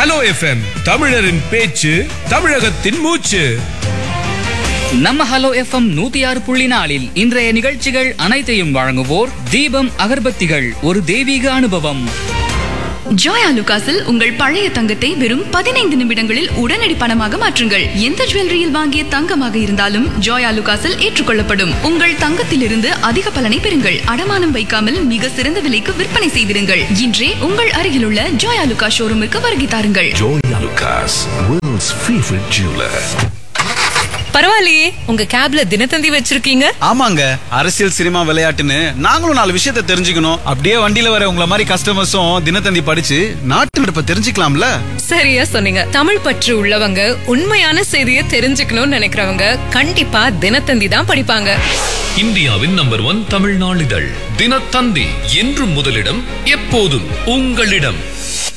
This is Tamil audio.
ஹலோ எஃப்எம் தமிழரின் பேச்சு தமிழகத்தின் மூச்சு நம்ம ஹலோ எஃப்எம் நூத்தி ஆறு புள்ளி நாலில் இன்றைய நிகழ்ச்சிகள் அனைத்தையும் வழங்குவோர் தீபம் அகர்பத்திகள் ஒரு தெய்வீக அனுபவம் ஜோயா லுகாஸில் உங்கள் பழைய தங்கத்தை வெறும் பதினைந்து நிமிடங்களில் உடனடி பணமாக மாற்றுங்கள் எந்த ஜுவல்லரியில் வாங்கிய தங்கமாக இருந்தாலும் ஜோயா லுகாஸில் ஏற்றுக்கொள்ளப்படும் உங்கள் தங்கத்திலிருந்து அதிக பலனை பெறுங்கள் அடமானம் வைக்காமல் மிக சிறந்த விலைக்கு விற்பனை செய்திருங்கள் இன்றே உங்கள் அருகிலுள்ள ஜோயா லுகா ஷோரூமுக்கு வருகை தாருங்கள் Joy Lucas, world's favorite jeweler. பரவாயில்லையே உங்க கேப்ல தினத்தந்தி வச்சிருக்கீங்க ஆமாங்க அரசியல் சினிமா விளையாட்டுன்னு நாங்களும் நாலு விஷயத்தை தெரிஞ்சுக்கணும் அப்படியே வண்டியில வர உங்கள மாதிரி கஸ்டமர்ஸும் தினத்தந்தி படிச்சு நாட்டு நடப்ப தெரிஞ்சுக்கலாம்ல சரியா சொன்னீங்க தமிழ் பற்று உள்ளவங்க உண்மையான செய்தியை தெரிஞ்சுக்கணும்னு நினைக்கிறவங்க கண்டிப்பா தினத்தந்தி தான் படிப்பாங்க இந்தியாவின் நம்பர் ஒன் தமிழ் நாளிதழ் தினத்தந்தி என்றும் முதலிடம் எப்போதும் உங்களிடம்